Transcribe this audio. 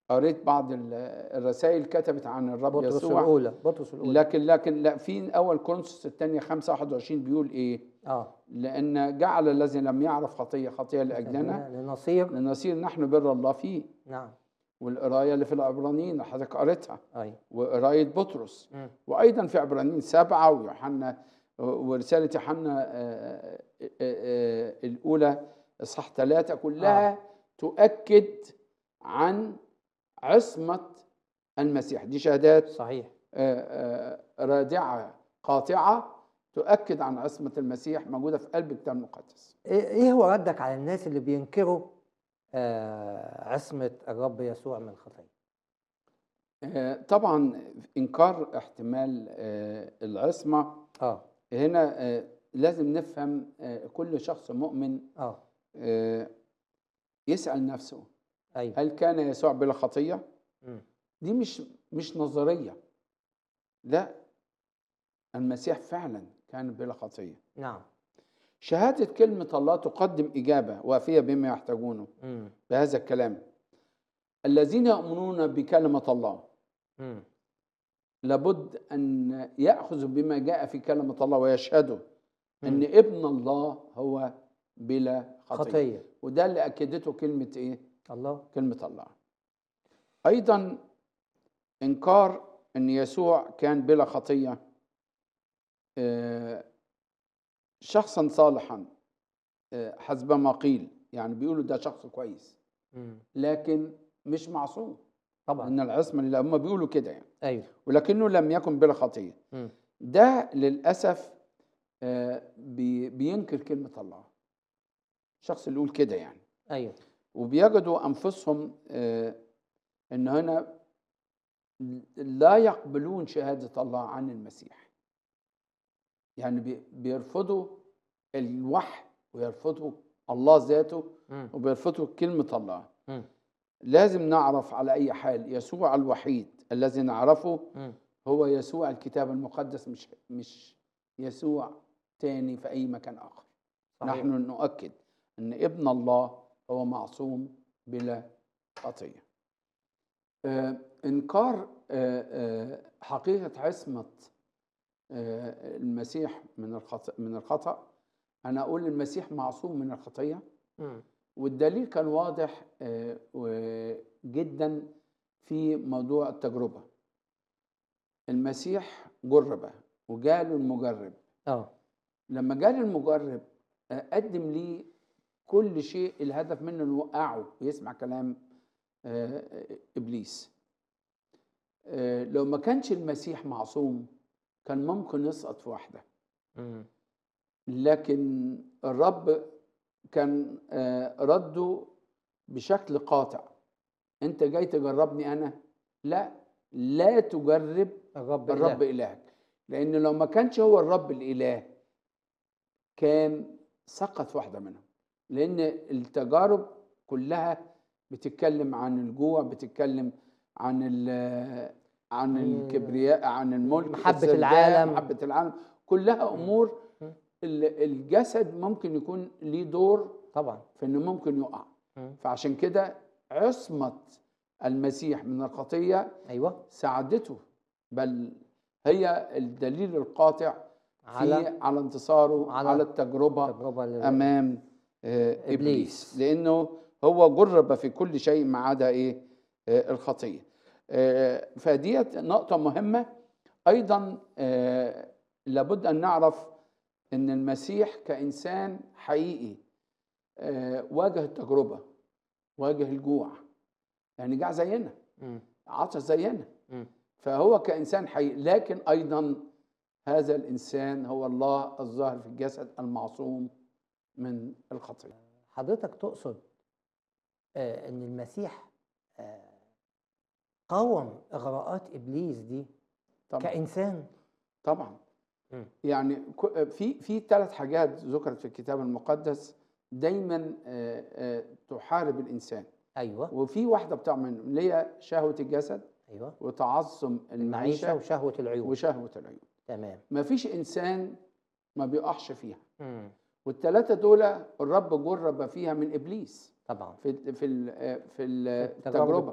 قريت بعض ال- الرسائل كتبت عن الرب بطرس يسوع الاولى بطرس الاولى لكن لكن لا في اول كورنثوس الثانيه 5 21 بيقول ايه؟ اه لان جعل الذي لم يعرف خطيه خطيه لاجلنا لنصير لنصير نحن بر الله فيه نعم والقرايه اللي في العبرانيين اللي حضرتك قريتها اي وقرايه بطرس مم. وايضا في عبرانيين سبعه ويوحنا ورساله يوحنا آه، آه، آه، آه، الاولى اصحاح ثلاثه كلها آه. تؤكد عن عصمه المسيح دي شهادات صحيح آه، آه، رادعه قاطعه تؤكد عن عصمه المسيح موجوده في قلب الكتاب المقدس ايه إيه هو ردك على الناس اللي بينكروا آه عصمه الرب يسوع من الخطيه آه، طبعا انكار احتمال آه، العصمه اه هنا آه، لازم نفهم آه، كل شخص مؤمن اه آه، يسأل نفسه ايوه هل كان يسوع بلا خطية؟ مم. دي مش مش نظرية لا المسيح فعلا كان بلا خطية نعم شهادة كلمة الله تقدم إجابة وافية بما يحتاجونه مم. بهذا الكلام الذين يؤمنون بكلمة الله مم. لابد أن يأخذوا بما جاء في كلمة الله ويشهدوا أن مم. ابن الله هو بلا خطية, خطيه وده اللي أكدته كلمة إيه؟ الله كلمة الله أيضا إنكار أن يسوع كان بلا خطية آه، شخصا صالحا آه، حسب ما قيل يعني بيقولوا ده شخص كويس مم. لكن مش معصوم طبعا ان العصمه اللي هم بيقولوا كده يعني ايوه ولكنه لم يكن بلا خطيه مم. ده للاسف آه، بي- بينكر كلمه الله الشخص اللي يقول كده يعني ايوه وبيجدوا انفسهم آه، ان هنا لا يقبلون شهاده الله عن المسيح يعني بي- بيرفضوا الوحي ويرفضوا الله ذاته مم. وبيرفضوا كلمه الله مم. لازم نعرف على اي حال يسوع الوحيد الذي نعرفه مم. هو يسوع الكتاب المقدس مش مش يسوع تاني في اي مكان اخر صحيح. نحن نؤكد ان ابن الله هو معصوم بلا خطيه آه انكار آه آه حقيقه عصمه آه المسيح من الخطا من الخطا انا اقول المسيح معصوم من الخطيه مم. والدليل كان واضح آه، و- جدا في موضوع التجربة المسيح جرب وجاله المجرب اه لما جاله المجرب آه، قدم ليه كل شيء الهدف منه انه يوقعه ويسمع كلام آه، ابليس آه، لو ما كانش المسيح معصوم كان ممكن يسقط في واحده مم. لكن الرب كان آه، رده بشكل قاطع انت جاي تجربني انا لا لا تجرب الرب الرب إله. الهك لان لو ما كانش هو الرب الاله كان سقط في واحده منهم لان التجارب كلها بتتكلم عن الجوع بتتكلم عن ال- عن عن الكبرياء عن الملك محبة السرداء، العالم. محبه العالم كلها امور مم. ال- الجسد ممكن يكون ليه دور طبعا في انه ممكن يقع مم. فعشان كده عصمه المسيح من الخطيه ايوه ساعدته بل هي الدليل القاطع على على على انتصاره على على, التجربه تجربه لل- امام آه، إبليس. ابليس لانه هو جرب في كل شيء ما عدا ايه آه، الخطيه آه، فديت نقطه مهمه ايضا آه، لابد ان نعرف ان المسيح كانسان حقيقي آه، واجه التجربه واجه الجوع يعني جاع زينا مم. عطش زينا مم. فهو كإنسان حي لكن أيضا هذا الإنسان هو الله الظاهر في الجسد المعصوم من الخطية حضرتك تقصد آه ان المسيح آه قاوم اغراءات ابليس دي طبعا كانسان طبعا مم. يعني ك- في في ثلاث حاجات ذكرت في الكتاب المقدس دايما آه، آه، تحارب الإنسان ايوه وفي واحدة بتاع منهم اللي هي شهوة الجسد ايوه وتعظم المعيشه المعيشة وشهوه العيون وشهوة العيون تمام ما فيش إنسان ما بيقعش فيها مم. والثلاثة دول الرب جرب فيها من إبليس طبعا في في ال- في التجارب التجربه